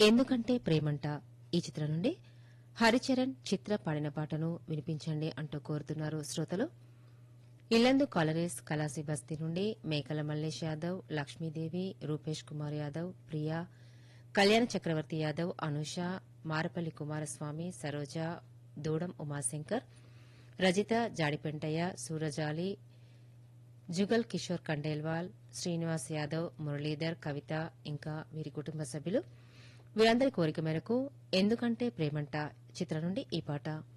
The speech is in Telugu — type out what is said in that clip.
ఎందుకంటే ప్రేమంట ఈ చిత్రం నుండి హరిచరణ్ చిత్ర పాడిన పాటను వినిపించండి అంటూ కోరుతున్నారు శ్రోతలు ఇల్లందు కాలరీస్ కలాసి బస్తీ నుండి మేకల మల్లేష్ యాదవ్ లక్ష్మీదేవి రూపేష్ కుమార్ యాదవ్ ప్రియా కళ్యాణ చక్రవర్తి యాదవ్ అనూష మారపల్లి కుమారస్వామి సరోజ దూడం ఉమాశంకర్ రజిత జాడిపెంటయ్య సూరజాలి జుగల్ కిషోర్ కండేల్వాల్ శ్రీనివాస్ యాదవ్ మురళీధర్ కవిత ఇంకా వీరి కుటుంబ సభ్యులు వీరందరి కోరిక మేరకు ఎందుకంటే ప్రేమంట చిత్రం నుండి ఈ పాట